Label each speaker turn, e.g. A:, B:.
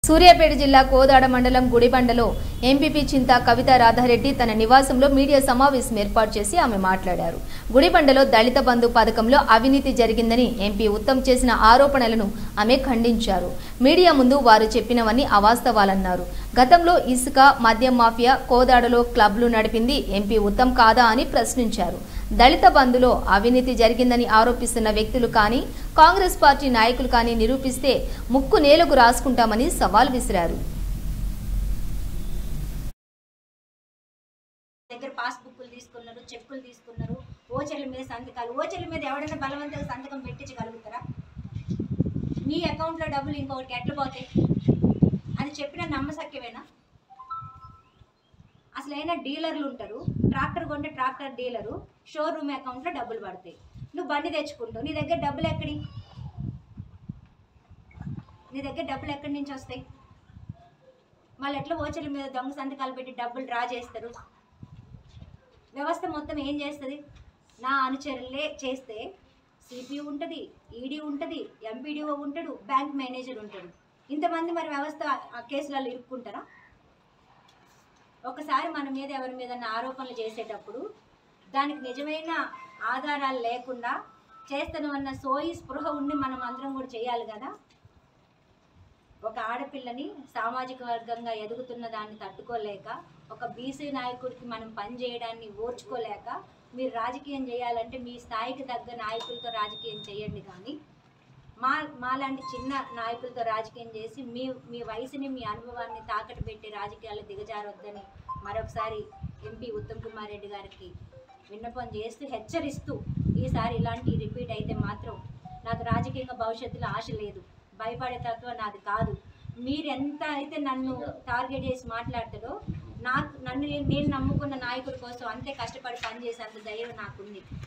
A: సూర్యాపేట జిల్లా కోదాడ మండలం గుడిబండలో ఎంపీపీ చింత కవిత రాధారెడ్డి తన నివాసంలో మీడియా సమావేశం ఏర్పాటు చేసి ఆమె మాట్లాడారు గుడిబండలో దళిత బంధు పథకంలో అవినీతి జరిగిందని ఎంపీ ఉత్తమ్ చేసిన ఆరోపణలను ఆమె ఖండించారు మీడియా ముందు వారు చెప్పినవన్నీ అవాస్తవాలన్నారు గతంలో ఇసుక మద్యం మాఫియా కోదాడలో క్లబ్లు నడిపింది ఎంపీ ఉత్తమ్ కాదా అని ప్రశ్నించారు దళిత బంధులో అవినీతి జరిగిందని ఆరోపిస్తున్న వ్యక్తులు కానీ కాంగ్రెస్ పార్టీ నాయకులు కానీ నిరూపిస్తే ముక్కు నేలకు రాసుకుంటామని సవాల్ విసిరారు
B: దగ్గర పాస్ బుక్లు తీసుకున్నారు చెక్కులు తీసుకున్నారు ఓచర్ల మీద సంతకాలు ఓచర్ల మీద ఎవడైనా బలవంతంగా సంతకం పెట్టించగలుగుతారా నీ అకౌంట్లో డబ్బులు ఇంకొకటి ఎట్లా పోతాయి అని చెప్పిన నమ్మసక్యమేనా అసలు అయినా డీలర్లు ఉంటారు ట్రాక్టర్ కొంటే ట్రాక్టర్ డీలరు షోరూమ్ అకౌంట్లో డబ్బులు పడతాయి నువ్వు బండి తెచ్చుకుంటావు నీ దగ్గర డబ్బులు ఎక్కడి నీ దగ్గర డబ్బులు ఎక్కడి నుంచి వస్తాయి మళ్ళీ ఎట్లా ఓచర్ల మీద దొంగ సంతకాలు పెట్టి డబ్బులు డ్రా చేస్తారు వ్యవస్థ మొత్తం ఏం చేస్తుంది నా అనుచరులే చేస్తే సిపియు ఉంటుంది ఈడీ ఉంటుంది ఎంపీడీఓ ఉంటాడు బ్యాంక్ మేనేజర్ ఉంటాడు ఇంతమంది మరి వ్యవస్థ ఆ కేసులలో ఇరుక్కుంటారా ఒకసారి మన మీద ఎవరి మీద ఆరోపణలు చేసేటప్పుడు దానికి నిజమైన ఆధారాలు లేకుండా చేస్తాను అన్న సోయి స్పృహ ఉండి మనం అందరం కూడా చేయాలి కదా ఒక ఆడపిల్లని సామాజిక వర్గంగా ఎదుగుతున్న దాన్ని తట్టుకోలేక ఒక బీసీ నాయకుడికి మనం పని చేయడాన్ని ఓర్చుకోలేక మీరు రాజకీయం చేయాలంటే మీ స్థాయికి తగ్గ నాయకులతో రాజకీయం చేయండి కానీ మా మాలాంటి చిన్న నాయకులతో రాజకీయం చేసి మీ మీ వయసుని మీ అనుభవాన్ని తాకట్టు పెట్టి రాజకీయాలు దిగజారొద్దని మరొకసారి ఎంపీ ఉత్తమ్ కుమార్ రెడ్డి గారికి విన్నపం చేస్తూ హెచ్చరిస్తూ ఈసారి ఇలాంటి రిపీట్ అయితే మాత్రం నాకు రాజకీయంగా భవిష్యత్తులో ఆశ లేదు భయపడే తత్వం నాది కాదు మీరు ఎంత అయితే నన్ను టార్గెట్ చేసి మాట్లాడతాడో నాకు నన్ను నేను నమ్ముకున్న నాయకుడి కోసం అంతే కష్టపడి పనిచేసేంత ధైర్యం నాకుంది